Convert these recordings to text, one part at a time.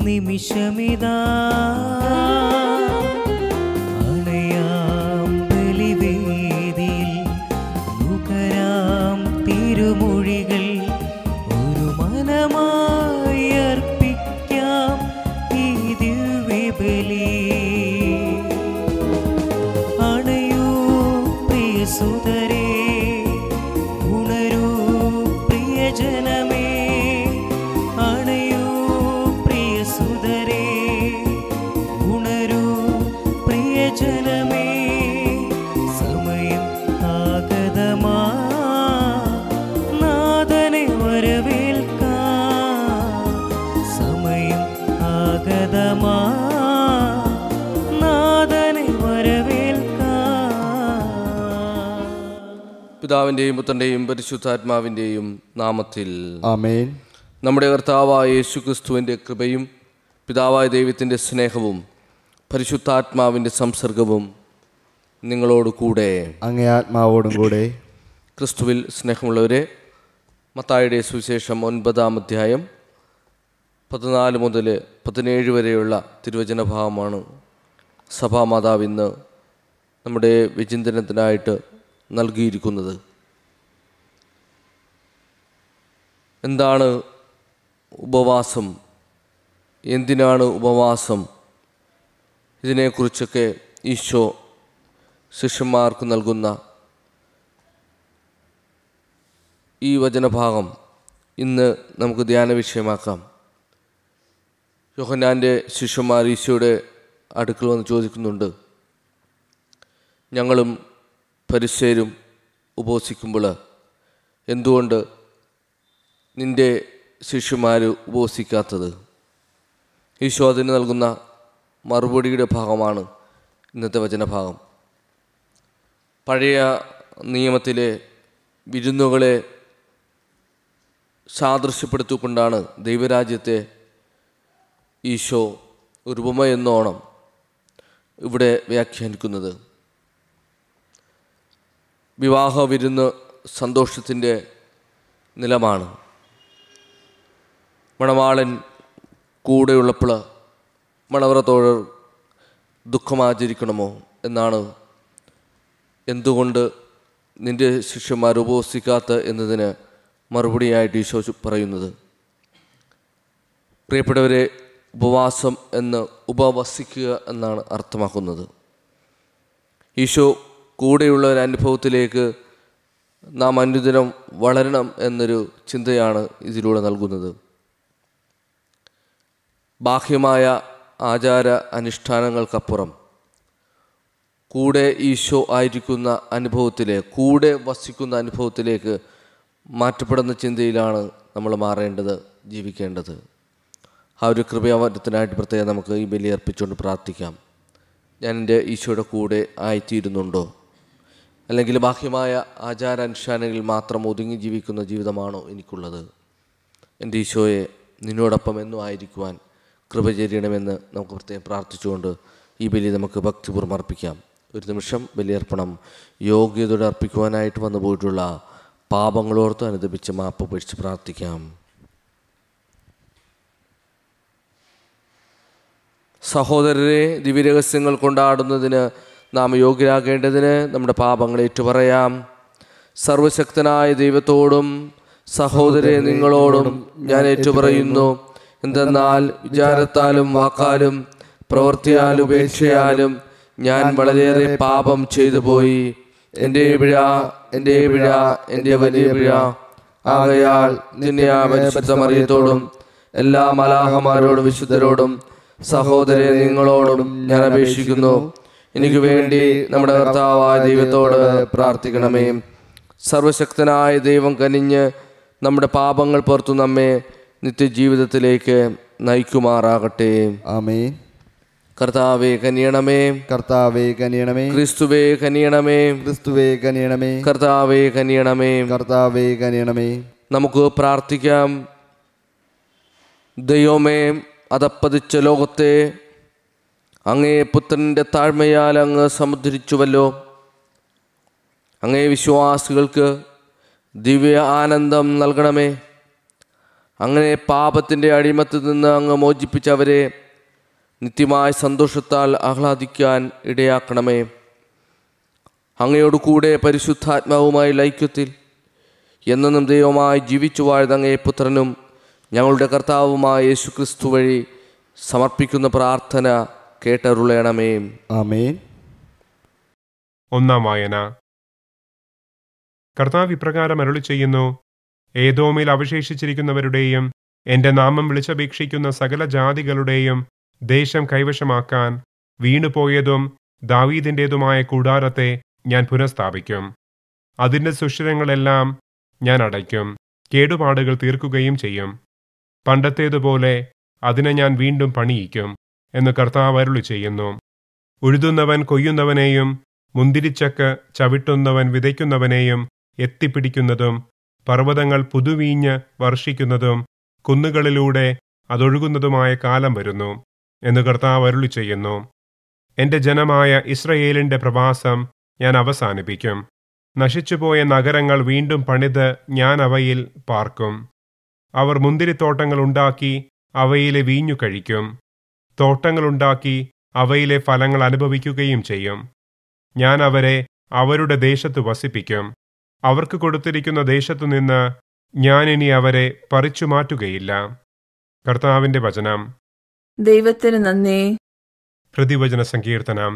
നിമിഷമിതാ അണയാം ബലിവേദിയിൽ നുകരാം തിരുമൊഴികൾ ഒരു മനമായി അർപ്പിക്കാം ഈ ദിവ്യബലി അണയൂ പ്രിയ സുതരേ ഉണരൂ പ്രിയജനമേ അണയൂ പ്രിയ സുതരേ ഉണരൂ പ്രിയജനമേ സമയം ആഗതമാ നാഥനെ വരവേൽക്കാം സമയം ആഗതമാ നാഥനെ വരവേൽക്കാം പിതാവിൻ്റെയും പുത്രൻ്റെയും പരിശുദ്ധാത്മാവിൻ്റെയും നാമത്തിൽ ആമേൻ നമ്മുടെ കർത്താവായ യേശു ക്രിസ്തുവിൻ്റെ കൃപയും പിതാവായ ദൈവത്തിൻ്റെ സ്നേഹവും പരിശുദ്ധാത്മാവിൻ്റെ സംസർഗവും നിങ്ങളോട് കൂടെ അങ്ങേ ആത്മാവോടും കൂടെ ക്രിസ്തുവിൽ സ്നേഹമുള്ളവരെ മത്തായുടെ സുവിശേഷം ഒൻപതാം അധ്യായം പതിനാല് മുതൽ പതിനേഴ് വരെയുള്ള തിരുവചന ഭാഗമാണ് സഭാമാതാവ് ഇന്ന് നമ്മുടെ വിചിന്തനത്തിനായിട്ട് നൽകിയിരിക്കുന്നത് എന്താണ് ഉപവാസം എന്തിനാണ് ഉപവാസം ഇതിനെക്കുറിച്ചൊക്കെ ഈശോ ശിഷ്യന്മാർക്ക് നൽകുന്ന ഈ വചനഭാഗം ഇന്ന് നമുക്ക് ധ്യാന വിഷയമാക്കാം യോഹന്നാൻ്റെ ശിഷ്യന്മാർ ഈശോയുടെ അടുക്കൽ വന്ന് ചോദിക്കുന്നുണ്ട് ഞങ്ങളും പരിസരും ഉപവസിക്കുമ്പോൾ എന്തുകൊണ്ട് നിൻ്റെ ശിഷ്യന്മാർ ഉപവസിക്കാത്തത് ഈശോ അതിന് നൽകുന്ന മറുപടിയുടെ ഭാഗമാണ് ഇന്നത്തെ വചനഭാഗം പഴയ നിയമത്തിലെ വിരുന്നുകളെ സാദൃശ്യപ്പെടുത്തിക്കൊണ്ടാണ് ദൈവരാജ്യത്തെ ഈശോ ഒരു ഉപമ എന്നോണം ഇവിടെ വ്യാഖ്യാനിക്കുന്നത് വിവാഹ വിരുന്ന് സന്തോഷത്തിൻ്റെ നിലമാണ് മണവാളൻ കൂടെയുള്ളപ്പോൾ മണവറത്തോഴർ ദുഃഖമാചരിക്കണമോ എന്നാണ് എന്തുകൊണ്ട് നിന്റെ ശിഷ്യന്മാർ ഉപവസിക്കാത്ത എന്നതിന് മറുപടിയായിട്ട് ഈശോ പറയുന്നത് പ്രിയപ്പെട്ടവരെ ഉപവാസം എന്ന് ഉപവസിക്കുക എന്നാണ് അർത്ഥമാക്കുന്നത് ഈശോ കൂടെയുള്ള ഒരു അനുഭവത്തിലേക്ക് നാം അനുദിനം വളരണം എന്നൊരു ചിന്തയാണ് ഇതിലൂടെ നൽകുന്നത് ബാഹ്യമായ ആചാര അനുഷ്ഠാനങ്ങൾക്കപ്പുറം കൂടെ ഈശോ ആയിരിക്കുന്ന അനുഭവത്തിലെ കൂടെ വസിക്കുന്ന അനുഭവത്തിലേക്ക് മാറ്റപ്പെടുന്ന ചിന്തയിലാണ് നമ്മൾ മാറേണ്ടത് ജീവിക്കേണ്ടത് ആ ഒരു കൃപയാവറ്റത്തിനായിട്ട് പ്രത്യേകം നമുക്ക് ഈ ബലി അർപ്പിച്ചുകൊണ്ട് പ്രാർത്ഥിക്കാം ഞാൻ എൻ്റെ ഈശോയുടെ കൂടെ ആയിത്തീരുന്നുണ്ടോ അല്ലെങ്കിൽ ബാഹ്യമായ ആചാരാനുഷ്ഠാനങ്ങളിൽ മാത്രം ഒതുങ്ങി ജീവിക്കുന്ന ജീവിതമാണോ എനിക്കുള്ളത് എൻ്റെ ഈശോയെ നിന്നോടൊപ്പം എന്നും ആയിരിക്കുവാൻ കൃപ ചെയ്യണമെന്ന് നമുക്ക് പ്രത്യേകം പ്രാർത്ഥിച്ചുകൊണ്ട് ഈ ബലി നമുക്ക് ഭക്തിപൂർവ്വം അർപ്പിക്കാം ഒരു നിമിഷം ബലിയർപ്പണം യോഗ്യതയോടെ അർപ്പിക്കുവാനായിട്ട് വന്നു പോയിട്ടുള്ള പാപങ്ങളോർത്ത് അനുദപിച്ച് മാപ്പ് ഉപേക്ഷിച്ച് പ്രാർത്ഥിക്കാം സഹോദരരെ ദിവ്യരഹസ്യങ്ങൾ കൊണ്ടാടുന്നതിന് നാം യോഗ്യരാകേണ്ടതിന് നമ്മുടെ പാപങ്ങൾ ഏറ്റുപറയാം സർവശക്തനായ ദൈവത്തോടും സഹോദരെ നിങ്ങളോടും ഞാൻ ഏറ്റുപറയുന്നു എന്തെന്നാൽ വിചാരത്താലും വാക്കാലും പ്രവൃത്തിയാലും ഉപേക്ഷയാലും ഞാൻ വളരെയേറെ പാപം ചെയ്തു പോയി എൻ്റെ പിഴ എൻ്റെ പിഴ എൻ്റെ വലിയ പിഴ ആകയാൽ നിന്നെ ആ പരിശുദ്ധ മറിയത്തോടും എല്ലാ മലാഹമാരോടും വിശുദ്ധരോടും സഹോദരെ നിങ്ങളോടും ഞാൻ അപേക്ഷിക്കുന്നു എനിക്ക് വേണ്ടി നമ്മുടെ കർത്താവായ ദൈവത്തോട് പ്രാർത്ഥിക്കണമേ സർവശക്തനായ ദൈവം കനിഞ്ഞ് നമ്മുടെ പാപങ്ങൾ പുറത്തു നമ്മെ നിത്യജീവിതത്തിലേക്ക് നയിക്കുമാറാകട്ടെ ആമേൻ കർത്താവെ കനിയണമേ കർത്താവേ കനിയണമേ ക്രിസ്തുവേ കനിയണമേ ക്രിസ്തുവേ കനിയണമേ കർത്താവെ കനിയണമേ കർത്താവേ കനിയണമേ നമുക്ക് പ്രാർത്ഥിക്കാം ദൈവമേ അതപ്പതിച്ച ലോകത്തെ അങ്ങേ പുത്രൻ്റെ താഴ്മയാൽ അങ്ങ് സമുദ്രിച്ചുവല്ലോ അങ്ങേ വിശ്വാസികൾക്ക് ദിവ്യ ആനന്ദം നൽകണമേ അങ്ങനെ പാപത്തിൻ്റെ അടിമത്തിൽ നിന്ന് അങ്ങ് മോചിപ്പിച്ചവരെ നിത്യമായ സന്തോഷത്താൽ ആഹ്ലാദിക്കാൻ ഇടയാക്കണമേ അങ്ങയോട് കൂടെ പരിശുദ്ധാത്മാവുമായി ലൈക്യത്തിൽ എന്നെന്നും ദൈവമായി ജീവിച്ചു വാഴുന്ന അങ്ങേ പുത്രനും ഞങ്ങളുടെ കർത്താവുമായ യേശുക്രിസ്തു വഴി സമർപ്പിക്കുന്ന പ്രാർത്ഥന കേട്ടരുളയണമേ ആമേൻ ഒന്നാം വായന കർത്താവ് ഇപ്രകാരം അരുളി ചെയ്യുന്നു ഏതോമിൽ അവശേഷിച്ചിരിക്കുന്നവരുടെയും എന്റെ നാമം വിളിച്ചപേക്ഷിക്കുന്ന സകല ജാതികളുടെയും ദേശം കൈവശമാക്കാൻ വീണുപോയതും ദാവീദിൻ്റെതുമായ കൂടാരത്തെ ഞാൻ പുനഃസ്ഥാപിക്കും അതിൻ്റെ സുഷിരങ്ങളെല്ലാം ഞാൻ അടയ്ക്കും കേടുപാടുകൾ തീർക്കുകയും ചെയ്യും പണ്ടത്തേതുപോലെ അതിനെ ഞാൻ വീണ്ടും പണിയിക്കും എന്ന് കർത്താവ് അരുളി ചെയ്യുന്നു ഉഴുതുന്നവൻ കൊയ്യുന്നവനെയും മുന്തിരിച്ചക്ക് ചവിട്ടുന്നവൻ വിതയ്ക്കുന്നവനെയും എത്തിപ്പിടിക്കുന്നതും പർവ്വതങ്ങൾ പുതുവീഞ്ഞ് വർഷിക്കുന്നതും കുന്നുകളിലൂടെ അതൊഴുകുന്നതുമായ കാലം വരുന്നു എന്ന് കർത്താവ് അരുളി ചെയ്യുന്നു എന്റെ ജനമായ ഇസ്രയേലിന്റെ പ്രവാസം ഞാൻ അവസാനിപ്പിക്കും നശിച്ചുപോയ നഗരങ്ങൾ വീണ്ടും പണിത് ഞാൻ അവയിൽ പാർക്കും അവർ മുന്തിരിത്തോട്ടങ്ങൾ ഉണ്ടാക്കി അവയിലെ വീഞ്ഞു കഴിക്കും തോട്ടങ്ങളുണ്ടാക്കി അവയിലെ ഫലങ്ങൾ അനുഭവിക്കുകയും ചെയ്യും ഞാൻ അവരെ അവരുടെ ദേശത്ത് വസിപ്പിക്കും അവർക്ക് കൊടുത്തിരിക്കുന്ന ദേശത്തു നിന്ന് ഞാൻ ഇനി അവരെ പറിച്ചു മാറ്റുകയില്ല കർത്താവിന്റെ വചനം ദൈവത്തിന് നന്ദി പ്രതിവചന സങ്കീർത്തനം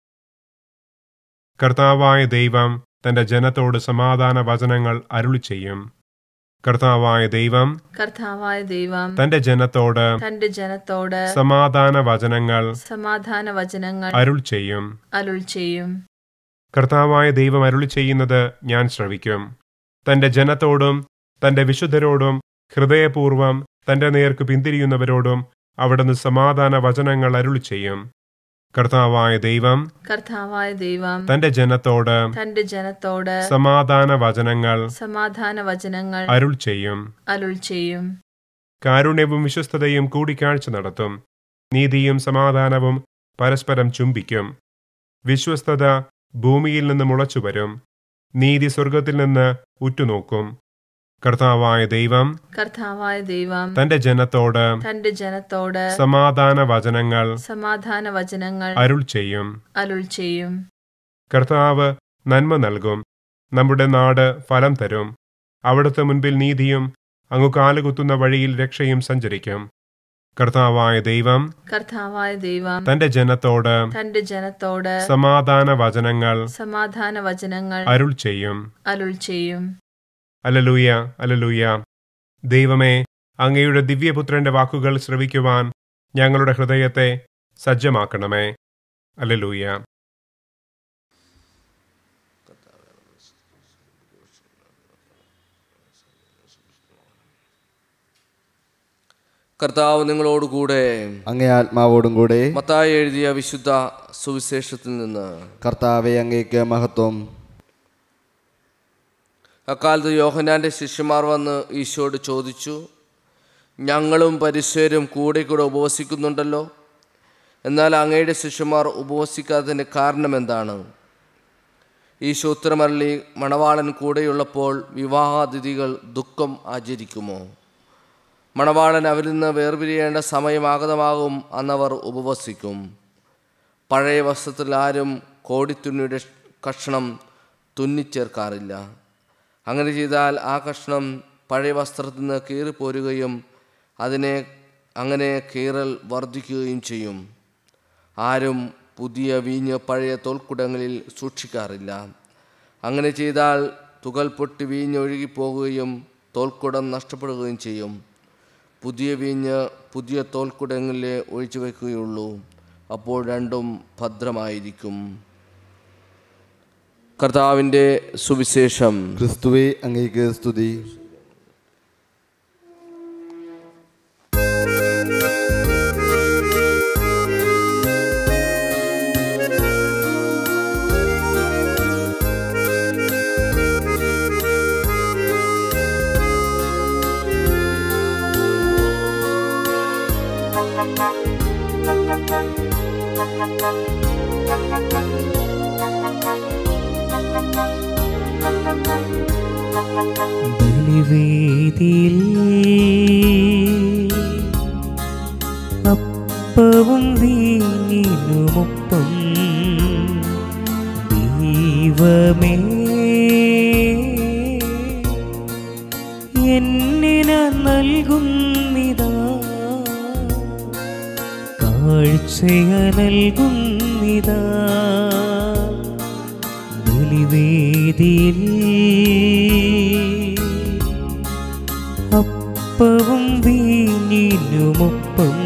കർത്താവായ ദൈവം തന്റെ ജനത്തോട് സമാധാന വചനങ്ങൾ അരുളി ചെയ്യും കർത്താവായ ദൈവം കർത്താവായ ദൈവം തന്റെ ജനത്തോട് തന്റെ ജനത്തോട് സമാധാന വചനങ്ങൾ സമാധാന വചനങ്ങൾ അരുൾ ചെയ്യും അരുൾ ചെയ്യും കർത്താവായ ദൈവം അരുളി ചെയ്യുന്നത് ഞാൻ ശ്രവിക്കും തന്റെ ജനത്തോടും തന്റെ വിശുദ്ധരോടും ഹൃദയപൂർവം തന്റെ നേർക്ക് പിന്തിരിയുന്നവരോടും അവിടുന്ന് സമാധാന വചനങ്ങൾ അരുളി ചെയ്യും കർത്താവായ ദൈവം കർത്താവായ ദൈവം തന്റെ ജനത്തോട് തന്റെ ജനത്തോട് സമാധാന വചനങ്ങൾ സമാധാന വചനങ്ങൾ അരുൾ ചെയ്യും അരുൾ ചെയ്യും കാരുണ്യവും വിശ്വസ്തതയും കൂടിക്കാഴ്ച നടത്തും നീതിയും സമാധാനവും പരസ്പരം ചുംബിക്കും വിശ്വസ്തത ഭൂമിയിൽ നിന്ന് മുളച്ചു വരും നീതി സ്വർഗത്തിൽ നിന്ന് ഉറ്റുനോക്കും കർത്താവായ ദൈവം കർത്താവായ ദൈവം തന്റെ ജനത്തോട് തന്റെ ജനത്തോട് സമാധാന വചനങ്ങൾ സമാധാന വചനങ്ങൾ അരുൾ ചെയ്യും അരുൾ ചെയ്യും കർത്താവ് നന്മ നൽകും നമ്മുടെ നാട് ഫലം തരും അവിടുത്തെ മുൻപിൽ നീതിയും അങ്ങു കാലുകുത്തുന്ന വഴിയിൽ രക്ഷയും സഞ്ചരിക്കും കർത്താവായ ദൈവം കർത്താവായ ദൈവം തന്റെ ജനത്തോട് തന്റെ ജനത്തോട് സമാധാന വചനങ്ങൾ സമാധാന വചനങ്ങൾ അരുൾ ചെയ്യും അരുൾ ചെയ്യും അലലൂയ അലലൂയ ദൈവമേ അങ്ങയുടെ ദിവ്യപുത്രന്റെ വാക്കുകൾ ശ്രവിക്കുവാൻ ഞങ്ങളുടെ ഹൃദയത്തെ സജ്ജമാക്കണമേ അലലൂയ കർത്താവ് നിങ്ങളോടുകൂടെ അങ്ങേ ആത്മാവോടും കൂടെ മത്തായി എഴുതിയ വിശുദ്ധ സുവിശേഷത്തിൽ നിന്ന് കർത്താവെ അങ്ങേക്ക് മഹത്വം അക്കാലത്ത് യോഹനാന്റെ ശിഷ്യന്മാർ വന്ന് ഈശോയോട് ചോദിച്ചു ഞങ്ങളും പരിസരും കൂടെ കൂടെ ഉപവസിക്കുന്നുണ്ടല്ലോ എന്നാൽ അങ്ങയുടെ ശിഷ്യന്മാർ ഉപവസിക്കാത്തതിന് കാരണം എന്താണ് ഈശോ ഉത്തരമരളി മണവാളൻ കൂടെയുള്ളപ്പോൾ വിവാഹാതിഥികൾ ദുഃഖം ആചരിക്കുമോ മണവാളൻ അവരിൽ നിന്ന് വേർപിരിയേണ്ട സമയമാഗതമാകും അന്നവർ ഉപവസിക്കും പഴയ വസ്ത്രത്തിൽ ആരും കോടിത്തുന്നിയുടെ കഷ്ണം തുന്നിച്ചേർക്കാറില്ല അങ്ങനെ ചെയ്താൽ ആ കഷ്ണം പഴയ വസ്ത്രത്തിൽ നിന്ന് കീറിപ്പോരുകയും അതിനെ അങ്ങനെ കീറൽ വർദ്ധിക്കുകയും ചെയ്യും ആരും പുതിയ വീഞ്ഞ് പഴയ തോൽക്കുടങ്ങളിൽ സൂക്ഷിക്കാറില്ല അങ്ങനെ ചെയ്താൽ തുകൽ പൊട്ടി വീഞ്ഞ് ഒഴുകിപ്പോകുകയും തോൽക്കുടം നഷ്ടപ്പെടുകയും ചെയ്യും പുതിയ വീഞ്ഞ് പുതിയ തോൽക്കുടങ്ങളിലെ ഒഴിച്ചു വയ്ക്കുകയുള്ളൂ അപ്പോൾ രണ്ടും ഭദ്രമായിരിക്കും കർത്താവിൻ്റെ സുവിശേഷം ക്രിസ്തുവെ അങ്ങേക്ക് സ്തുതി ബലിവേദിയിൽ അപ്പവും വീഞ്ഞിനുമൊപ്പം ദൈവമേ എന്നിന നൽകുന്നിതാ കാഴ്ചയ നൽകുന്നിതാ ബലിവേദിയിൽ അപ്പവും വീഞ്ഞിനുമൊപ്പം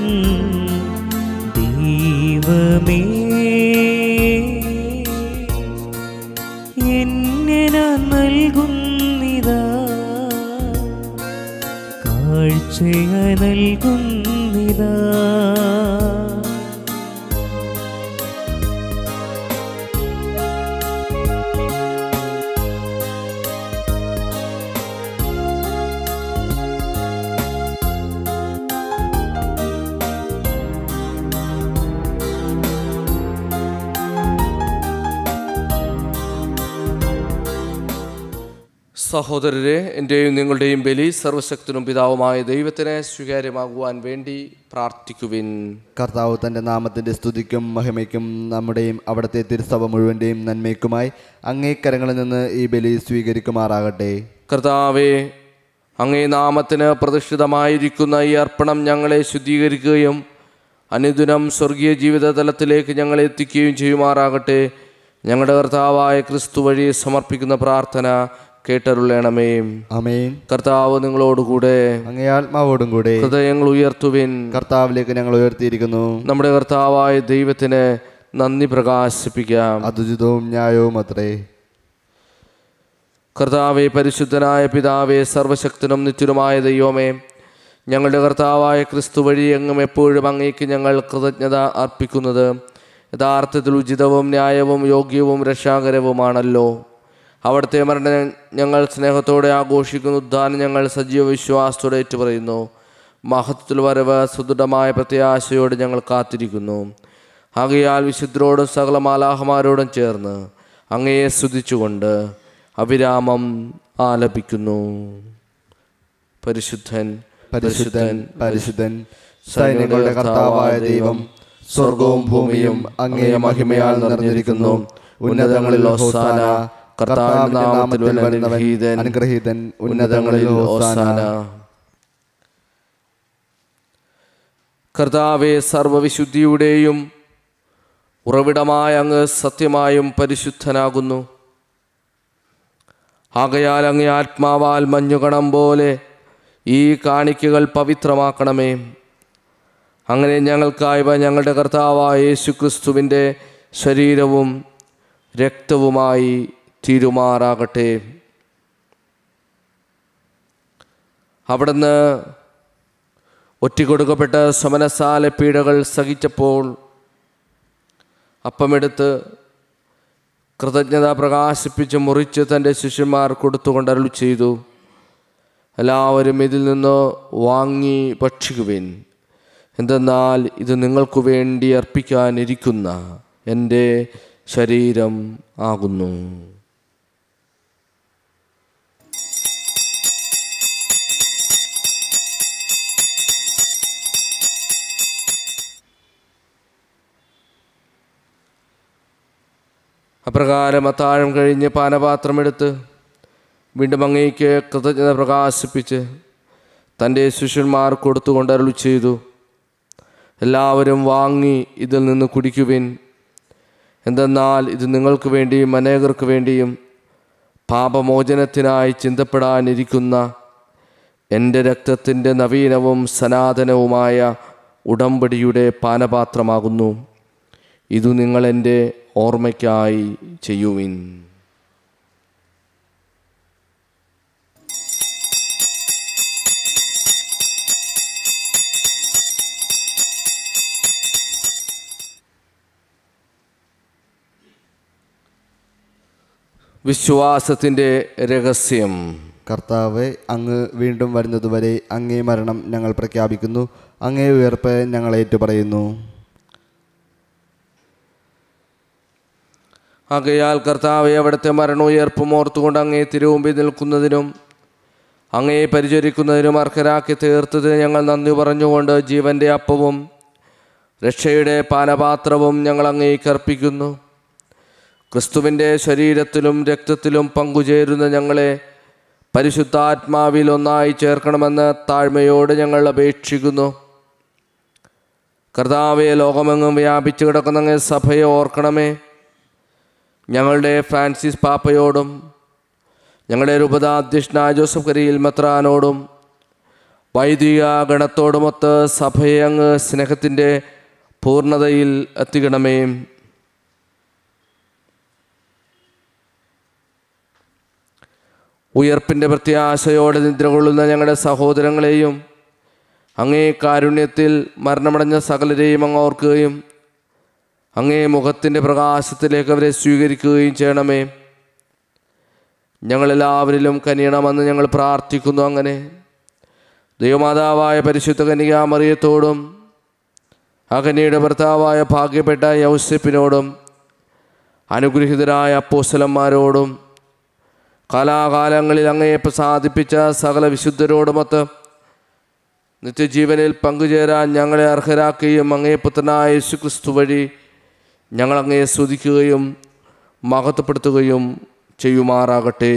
ദൈവമേ എന്നിന നൽകുന്നിതാ കാഴ്ചയ നൽകുന്നിതാ സഹോദരരെ എൻ്റെയും നിങ്ങളുടെയും ബലി സർവശക്തനും പിതാവുമായ ദൈവത്തിന് സ്വീകാര്യമാകുവാൻ വേണ്ടി പ്രാർത്ഥിക്കുവിൻ കർത്താവ് തൻ്റെ നാമത്തിൻ്റെ സ്തുതിക്കും മഹിമയ്ക്കും നമ്മുടെയും അവിടുത്തെ തിരുസഭ മുഴുവൻ്റെയും നന്മയ്ക്കുമായി അങ്ങേ കരങ്ങളിൽ നിന്ന് ഈ ബലി സ്വീകരിക്കുമാറാകട്ടെ കർത്താവെ അങ്ങേ നാമത്തിന് പ്രതിഷ്ഠിതമായിരിക്കുന്ന ഈ അർപ്പണം ഞങ്ങളെ ശുദ്ധീകരിക്കുകയും അനുദിനം സ്വർഗീയ ജീവിത തലത്തിലേക്ക് ഞങ്ങളെ എത്തിക്കുകയും ചെയ്യുമാറാകട്ടെ ഞങ്ങളുടെ കർത്താവായ ക്രിസ്തു വഴി സമർപ്പിക്കുന്ന പ്രാർത്ഥന കേട്ടരുളണമേ അമേൻ കർത്താവ് നിങ്ങളോടുകൂടെ അങ്ങേ ആത്മാവോടും കൂടെ ഹൃദയങ്ങൾ ഉയർത്തുവിൻ കർത്താവിലേക്ക് ഞങ്ങൾ ഉയർത്തിയിരിക്കുന്നു നമ്മുടെ കർത്താവായ ദൈവത്തിന് നന്ദി പ്രകാശിപ്പിക്കാം അതുചിതവും ന്യായവും അത്രേ കർത്താവെ പരിശുദ്ധനായ പിതാവേ സർവശക്തനും നിത്യനുമായ ദൈവമേ ഞങ്ങളുടെ കർത്താവായ ക്രിസ്തു വഴി എങ്ങും എപ്പോഴും അങ്ങേക്ക് ഞങ്ങൾ കൃതജ്ഞത അർപ്പിക്കുന്നത് യഥാർത്ഥത്തിൽ ഉചിതവും ന്യായവും യോഗ്യവും രക്ഷാകരവുമാണല്ലോ അവിടുത്തെ മരണം ഞങ്ങൾ സ്നേഹത്തോടെ ആഘോഷിക്കുന്ന ഉദ്ധാനം ഞങ്ങൾ സജീവ വിശ്വാസത്തോടെ ഏറ്റുപറയുന്നു മഹത്വത്തിൽ വരവ് സുദൃഢമായ പ്രത്യാശയോടെ ഞങ്ങൾ കാത്തിരിക്കുന്നു ആകയാൽ വിശുദ്ധരോടും സകല മാലാഹമാരോടും ചേർന്ന് അങ്ങയെ സ്തുതിച്ചുകൊണ്ട് അവിരാമം ആലപിക്കുന്നു പരിശുദ്ധൻ പരിശുദ്ധൻ പരിശുദ്ധൻ സൈന്യങ്ങളുടെ കർത്താവായ ദൈവം സ്വർഗവും ഭൂമിയും അങ്ങേ മഹിമയാൽ നിറഞ്ഞിരിക്കുന്നു ഉന്നതങ്ങളിൽ ഹോസാന കർത്താവിന്റെ നാമത്തിൽ വരുന്നവൻ അനുഗ്രഹീതൻ ഉന്നതങ്ങളിൽ ഹോസാന കർത്താവെ സർവവിശുദ്ധിയുടെയും ഉറവിടമായ അങ്ങ് സത്യമായും പരിശുദ്ധനാകുന്നു ആകയാൽ അങ്ങേ ആത്മാവാൽ മഞ്ഞുകണം പോലെ ഈ കാണിക്കകൾ പവിത്രമാക്കണമേ അങ്ങനെ ഞങ്ങൾക്കായവ ഞങ്ങളുടെ കർത്താവായ യേശു ക്രിസ്തുവിൻ്റെ ശരീരവും രക്തവുമായി തീരുമാറാകട്ടെ അവിടുന്ന് ഒറ്റിക്കൊടുക്കപ്പെട്ട സമനസാല പീഡകൾ സഹിച്ചപ്പോൾ അപ്പമെടുത്ത് കൃതജ്ഞത പ്രകാശിപ്പിച്ച് മുറിച്ച് തൻ്റെ ശിഷ്യന്മാർ കൊടുത്തുകൊണ്ട് അരുളി ചെയ്തു എല്ലാവരും ഇതിൽ നിന്ന് വാങ്ങി ഭക്ഷിക്കുവിൻ എന്തെന്നാൽ ഇത് നിങ്ങൾക്കു വേണ്ടി അർപ്പിക്കാനിരിക്കുന്ന എൻ്റെ ശരീരം ആകുന്നു അപ്രകാരം അത്താഴം കഴിഞ്ഞ് പാനപാത്രമെടുത്ത് വീണ്ടും അങ്ങേക്ക് കൃതജ്ഞത പ്രകാശിപ്പിച്ച് തൻ്റെ ശിഷ്യന്മാർ കൊടുത്തുകൊണ്ട് അരുളി ചെയ്തു എല്ലാവരും വാങ്ങി ഇതിൽ നിന്ന് കുടിക്കുവിൻ എന്തെന്നാൽ ഇത് നിങ്ങൾക്ക് വേണ്ടിയും അനേകർക്ക് വേണ്ടിയും പാപമോചനത്തിനായി ചിന്തപ്പെടാനിരിക്കുന്ന എൻ്റെ രക്തത്തിൻ്റെ നവീനവും സനാതനവുമായ ഉടമ്പടിയുടെ പാനപാത്രമാകുന്നു ഇതു നിങ്ങൾ എൻ്റെ ഓർമ്മയ്ക്കായി ചെയ്യുവിൻ വിശ്വാസത്തിൻ്റെ രഹസ്യം കർത്താവ് അങ്ങ് വീണ്ടും വരുന്നതുവരെ അങ്ങേ മരണം ഞങ്ങൾ പ്രഖ്യാപിക്കുന്നു അങ്ങേ ഉയർപ്പ് ഞങ്ങൾ ഏറ്റുപറയുന്നു ആകയാൽ കർത്താവെ അവിടുത്തെ മരണോയർപ്പും ഓർത്തുകൊണ്ട് അങ്ങേ തിരുവുമ്പിൽ നിൽക്കുന്നതിനും അങ്ങേ പരിചരിക്കുന്നതിനും അർഹരാക്കി തീർത്തതിന് ഞങ്ങൾ നന്ദി പറഞ്ഞുകൊണ്ട് ജീവൻ്റെ അപ്പവും രക്ഷയുടെ പാനപാത്രവും ഞങ്ങൾ അങ്ങേക്ക് അർപ്പിക്കുന്നു ക്രിസ്തുവിൻ്റെ ശരീരത്തിലും രക്തത്തിലും പങ്കുചേരുന്ന ഞങ്ങളെ പരിശുദ്ധാത്മാവിൽ ഒന്നായി ചേർക്കണമെന്ന് താഴ്മയോട് ഞങ്ങൾ അപേക്ഷിക്കുന്നു കർത്താവെ ലോകമെങ്ങും വ്യാപിച്ചു കിടക്കുന്ന അങ്ങേ സഭയെ ഓർക്കണമേ ഞങ്ങളുടെ ഫ്രാൻസിസ് പാപ്പയോടും ഞങ്ങളുടെ രൂപതാധ്യക്ഷനായ ജോസഫ് കരിയിൽ മെത്രാനോടും വൈദിക ഗണത്തോടുമൊത്ത് സഭയെ അങ്ങ് സ്നേഹത്തിൻ്റെ പൂർണ്ണതയിൽ എത്തിക്കണമേ ഉയർപ്പിൻ്റെ പ്രത്യാശയോടെ നിദ്ര കൊള്ളുന്ന ഞങ്ങളുടെ സഹോദരങ്ങളെയും അങ്ങേ കാരുണ്യത്തിൽ മരണമടഞ്ഞ സകലരെയും അങ്ങ് ഓർക്കുകയും അങ്ങേ മുഖത്തിൻ്റെ പ്രകാശത്തിലേക്ക് അവരെ സ്വീകരിക്കുകയും ചെയ്യണമേ ഞങ്ങളെല്ലാവരിലും കനിയണമെന്ന് ഞങ്ങൾ പ്രാർത്ഥിക്കുന്നു അങ്ങനെ ദൈവമാതാവായ പരിശുദ്ധ കന്യകാമറിയത്തോടും ആ കന്യയുടെ ഭർത്താവായ ഭാഗ്യപ്പെട്ട യൗസപ്പിനോടും അനുഗ്രഹിതരായ അപ്പോസ്തലന്മാരോടും കാലാകാലങ്ങളിൽ അങ്ങയെ പ്രസാദിപ്പിച്ച സകല വിശുദ്ധരോടുമൊത്ത് നിത്യജീവനിൽ പങ്കുചേരാൻ ഞങ്ങളെ അർഹരാക്കുകയും അങ്ങേ പുത്രനായ യേശു ക്രിസ്തു വഴി ഞങ്ങൾ അങ്ങയെ സ്തുതിക്കുകയും മഹത്വപ്പെടുത്തുകയും ചെയ്യുമാറാകട്ടെ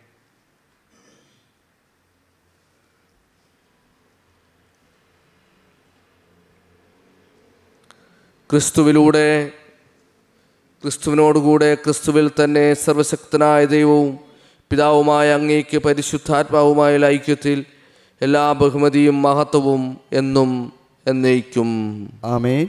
ക്രിസ്തുവിലൂടെ ക്രിസ്തുവിനോടുകൂടെ ക്രിസ്തുവിൽ തന്നെ സർവശക്തനായ ദൈവവും പിതാവുമായ അങ്ങേക്ക് പരിശുദ്ധാത്മാവുമായ ഐക്യത്തിൽ എല്ലാ ബഹുമതിയും മഹത്വവും എന്നും എന്നേക്കും ആമേൻ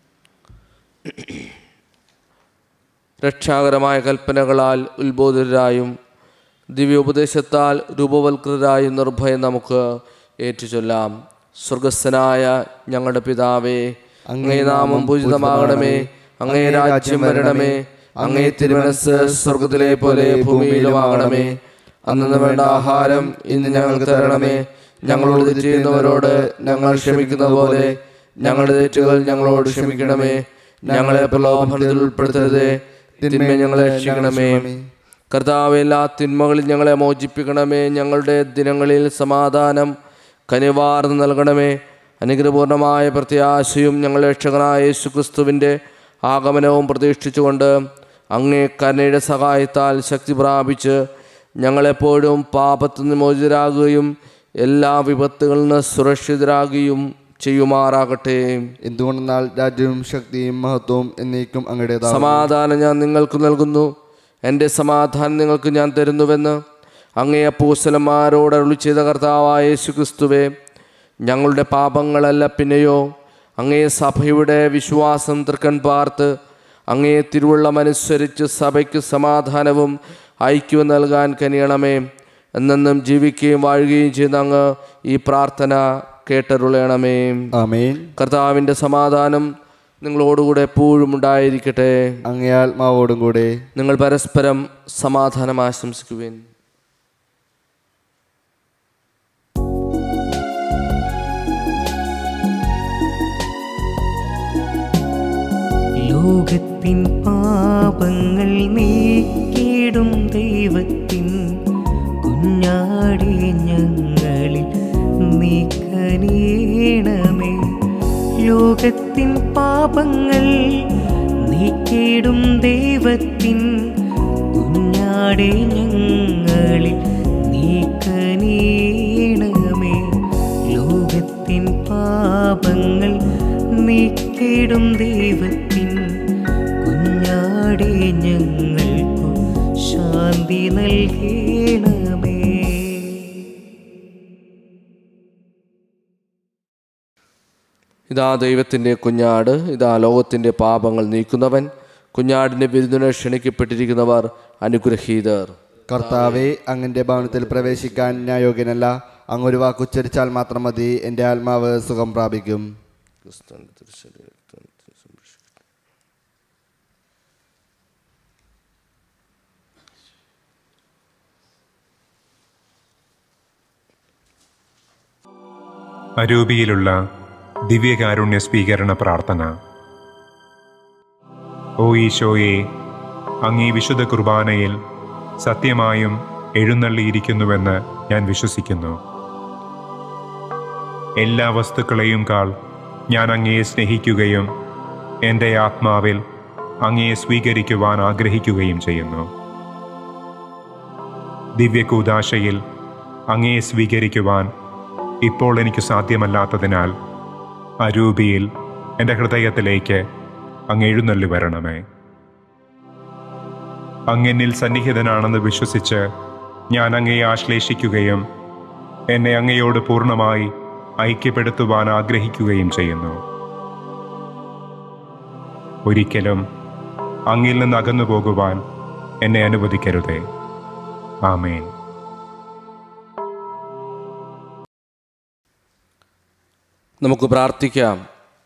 രക്ഷാകരമായ കൽപ്പനകളാൽ ഉത്ബോധിതരായും ദിവ്യോപദേശത്താൽ രൂപവൽകൃതരായും നിർഭയം നമുക്ക് ഏറ്റുചൊല്ലാം സ്വർഗസ്ഥനായ ഞങ്ങളുടെ പിതാവേ അങ്ങേ നാമം പൂജിതമാകണമേ അങ്ങേ രാജ്യം വരണമേ അങ്ങേ തിരുമനസ് സ്വർഗത്തിലെ പോലെ ഭൂമിയിലുമാകണമേ അന്നു വേണ്ട ആഹാരം ഇന്ന് ഞങ്ങൾക്ക് തരണമേ ഞങ്ങളോട് തെറ്റ് ചെയ്യുന്നവരോട് ഞങ്ങൾ ക്ഷമിക്കുന്ന പോലെ ഞങ്ങളുടെ തെറ്റുകൾ ഞങ്ങളോട് ക്ഷമിക്കണമേ ഞങ്ങളെ പ്രലോഭനത്തിൽ ഉൾപ്പെടുത്തരുതേ തിന്മ ഞങ്ങളെ രക്ഷിക്കണമേ കർത്താവ് എല്ലാ തിന്മകളിൽ ഞങ്ങളെ മോചിപ്പിക്കണമേ ഞങ്ങളുടെ ദിനങ്ങളിൽ സമാധാനം കനിവാർന്ന് നൽകണമേ അനുഗ്രഹപൂർണമായ പ്രത്യാശയും ഞങ്ങളുടെ രക്ഷകനായ യേശു ക്രിസ്തുവിൻ്റെ ആഗമനവും പ്രതീക്ഷിച്ചുകൊണ്ട് അങ്ങേ കരുണയുടെ സഹായത്താൽ ശക്തി പ്രാപിച്ച് ഞങ്ങളെപ്പോഴും പാപത്തിൽ നിന്ന് മോചിതരാകുകയും എല്ലാ വിപത്തുകളിൽ നിന്ന് സുരക്ഷിതരാകുകയും ചെയ്യുമാറാകട്ടെ എന്തുകൊണ്ടെന്നാൽ രാജ്യവും ശക്തിയും മഹത്വവും എന്നേക്കും അങ്ങയുടേതാകും സമാധാനം ഞാൻ നിങ്ങൾക്ക് നൽകുന്നു എൻ്റെ സമാധാനം നിങ്ങൾക്ക് ഞാൻ തരുന്നുവെന്ന് അങ്ങേ അപ്പൂസലന്മാരോട് അരുളി ചെയ്ത കർത്താവായ യേശു ക്രിസ്തുവേ ഞങ്ങളുടെ പാപങ്ങളല്ല പിന്നെയോ അങ്ങേ സഭയുടെ വിശ്വാസം തൃക്കൺ പാർത്ത് അങ്ങേ തിരുവുള്ളമനുസരിച്ച് സഭയ്ക്ക് സമാധാനവും ഐക്യവും നൽകാൻ കനിയണമേ എന്നെന്നും ജീവിക്കുകയും വാഴുകയും ചെയ്യുന്ന അങ്ങ് ഈ പ്രാർത്ഥന കേട്ടരുളയണമേ ആമേൻ കർത്താവിൻ്റെ സമാധാനം നിങ്ങളോടുകൂടെ എപ്പോഴും ഉണ്ടായിരിക്കട്ടെ അങ്ങേ ആത്മാവോടും കൂടെ നിങ്ങൾ പരസ്പരം സമാധാനം ആശംസിക്കുവേൻ ലോകത്തിൻ പാപങ്ങൾ നീക്കിടും ദൈവത്തിൻ കുഞ്ഞാടി ഞങ്ങളിൽ നീക്കനീണമേ ലോകത്തിൻ പാപങ്ങൾ നീക്കിടും ദൈവത്തിൻ കുഞ്ഞാടി ഞങ്ങളിൽ നീക്കനീണമേ ലോകത്തിൻ പാപങ്ങൾ നീക്കിടും ദൈവത്തിൻ കുഞ്ഞാടി ഞങ്ങൾക്കു ശാന്തി നൽകണമേ ഇതാ ദൈവത്തിൻ്റെ കുഞ്ഞാട് ഇതാ ലോകത്തിൻ്റെ പാപങ്ങൾ നീക്കുന്നവൻ കുഞ്ഞാടിൻ്റെ വിരുന്നിന് ക്ഷണിക്കപ്പെട്ടിരിക്കുന്നവർ അനുഗ്രഹീതർ കർത്താവെ അങ്ങന്റെ ഭവനത്തിൽ പ്രവേശിക്കാൻ ഞാൻ യോഗ്യനല്ല അങ്ങൊരു വാക്കുച്ചരിച്ചാൽ മാത്രം മതി എൻ്റെ ആത്മാവ് സുഖം പ്രാപിക്കും അരൂപിയിലുള്ള ദിവ്യകാരുണ്യ സ്വീകരണ പ്രാർത്ഥന ഓ ഈശോയെ അങ്ങീ വിശുദ്ധ കുർബാനയിൽ സത്യമായും എഴുന്നള്ളിയിരിക്കുന്നുവെന്ന് ഞാൻ വിശ്വസിക്കുന്നു എല്ലാ വസ്തുക്കളെയും കാൾ ഞാൻ അങ്ങയെ സ്നേഹിക്കുകയും എൻ്റെ ആത്മാവിൽ അങ്ങയെ സ്വീകരിക്കുവാൻ ആഗ്രഹിക്കുകയും ചെയ്യുന്നു ദിവ്യകൂദാശയിൽ അങ്ങയെ സ്വീകരിക്കുവാൻ ഇപ്പോൾ എനിക്ക് സാധ്യമല്ലാത്തതിനാൽ അരൂപിയിൽ എൻ്റെ ഹൃദയത്തിലേക്ക് അങ്ങ് എഴുന്നള്ളി വരണമേ അങ്ങെന്നിൽ സന്നിഹിതനാണെന്ന് വിശ്വസിച്ച് ഞാൻ അങ്ങയെ ആശ്ലേഷിക്കുകയും എന്നെ അങ്ങയോട് പൂർണ്ണമായി ഐക്യപ്പെടുത്തുവാൻ ആഗ്രഹിക്കുകയും ചെയ്യുന്നു ഒരിക്കലും അങ്ങിൽ നിന്ന് അകന്നു പോകുവാൻ എന്നെ അനുവദിക്കരുതേ ആമേൻ നമുക്ക് പ്രാർത്ഥിക്കാം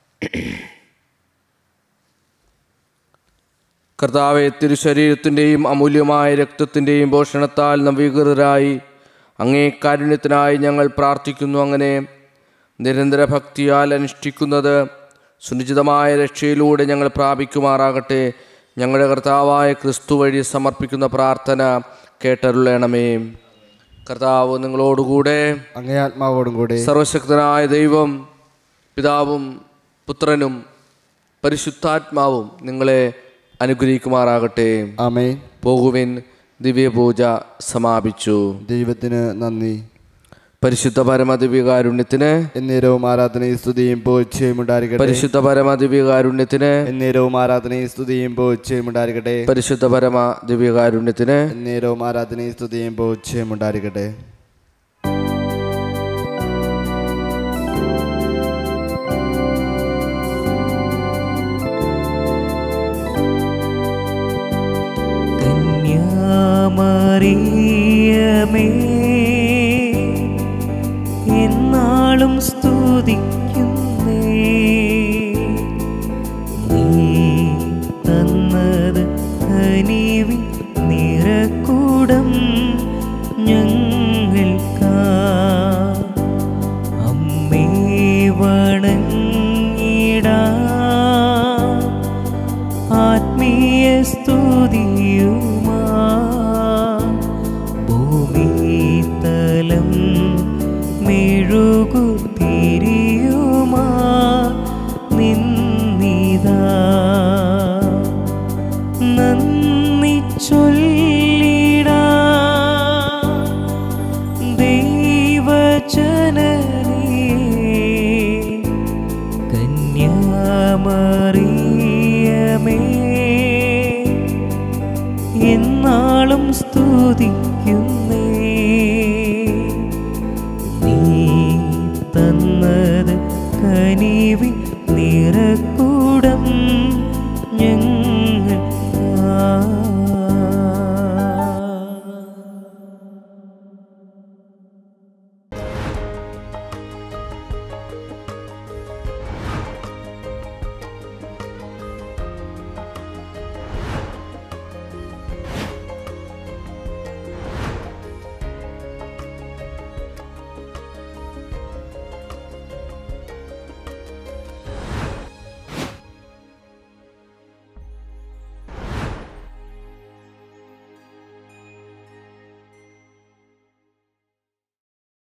കർത്താവെ തിരുശരീരത്തിൻ്റെയും അമൂല്യമായ രക്തത്തിൻ്റെയും പോഷണത്താൽ നവീകൃതരായി അങ്ങേ കാരുണ്യത്തിനായി ഞങ്ങൾ പ്രാർത്ഥിക്കുന്നു അങ്ങനെ നിരന്തര ഭക്തിയാൽ അനുഷ്ഠിക്കുന്നത് സുനിശ്ചിതമായ രക്ഷയിലൂടെ ഞങ്ങൾ പ്രാപിക്കുമാറാകട്ടെ ഞങ്ങളുടെ കർത്താവായ ക്രിസ്തു വഴി സമർപ്പിക്കുന്ന പ്രാർത്ഥന കേട്ടരുളണമേ കർത്താവ് നിങ്ങളോടുകൂടെ അങ്ങേ ആത്മാവോടും കൂടെ സർവശക്തനായ ദൈവം പിതാവും പുത്രനും പരിശുദ്ധാത്മാവും നിങ്ങളെ അനുഗ്രഹിക്കുമാറാകട്ടെ ആമേ പോകുവിൻ ദിവ്യപൂജ സമാപിച്ചു ദൈവത്തിന് നന്ദി പരിശുദ്ധ പരമദിവ്യകാരുണ്യത്തിന് എന്നേരവും ആരാധനയും സ്തുതിയും പോച്ചയും ഉണ്ടായിരിക്കട്ടെ പരിശുദ്ധ പരമദിവ്യകാരുണ്യത്തിന് എന്നേരവും ആരാധനയും സ്തുതിയും പോച്ചയും ഉണ്ടായിരിക്കട്ടെ പരിശുദ്ധ പരമ ദിവ്യകാരുണ്യത്തിന് എന്നേരവും ആരാധനയും സ്തുതിയും പോച്ചയും ഉണ്ടായിരിക്കട്ടെ കന്യാമറിയമേ എന്നാളും സ്തുതിക്കുന്നേ നീ തന്നത് കനിവിൻ നിറക്കൂടം ഞങ്ങൾക്കാ അമ്മേ വണങ്ങിടാ ആത്മീയ സ്തുതിയുമാ ഭൂമിതലം മെഴുകുതിരിയുമാ നിന്നിതാ നന്ദി ചൊല്ലിടാ ദൈവജനനീ കന്യാമറിയമേ എന്നാളും സ്തുതിക്കുന്നേ നീ തന്നത് കനിവിൻ നിറക്കു